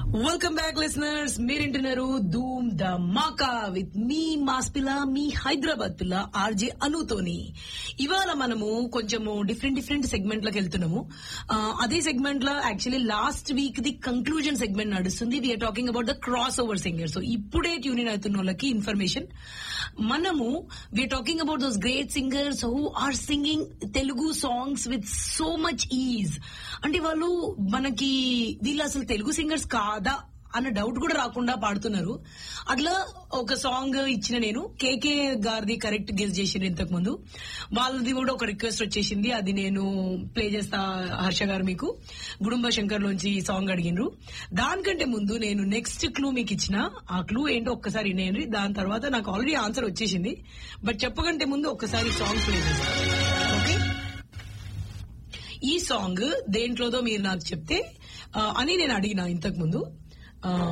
welcome back listeners మీరింటున్నారు ధూమ్ the మాకా with me mass పిల్ల మీ హైదరాబాద్ పిల్ల ఆర్జే అనుతోని ఇవాళ మనము కొంచెము డిఫరెంట్ డిఫరెంట్ సెగ్మెంట్ లకు వెళ్తున్నాము ఆ, అదే సెగ్మెంట్ లో actually last week the conclusion segment నడుస్తుంది we are talking about the crossover singer so ఇప్పుడే ట్యూనింగ్ అవుతున్న వాళ్ళకి ఇన్ఫర్మేషన్ మనము we are talking about those great singers who are singing Telugu songs with so much ease అంటే వాళ్ళు మనకి వీళ్ళు అసలు తెలుగు సింగర్స్ కాదా అన్న డౌట్ కూడా రాకుండా పాడుతున్నారు అట్లా ఒక సాంగ్ ఇచ్చిన నేను కేకే గారిది కరెక్ట్ గెస్ చేసింది ఇంతకు ముందు వాళ్ళది కూడా ఒక రిక్వెస్ట్ వచ్చేసింది అది నేను ప్లే చేస్తా హర్ష గారు మీకు గుడుంబ శంకర్ లోంచి ఈ సాంగ్ అడిగినరు దానికంటే ముందు నేను నెక్స్ట్ క్లూ మీకు ఇచ్చిన ఆ క్లూ ఏంటో ఒక్కసారి నేను దాని తర్వాత నాకు ఆల్రెడీ ఆన్సర్ వచ్చేసింది బట్ చెప్పకంటే ముందు ఒక్కసారి సాంగ్ ప్లే చేస్తాను ఓకే ఈ సాంగ్ దేంట్లోదో మీరు నాకు చెప్తే ఆ, అని నేను అడిగిన ఇంతకు ముందు ఆ,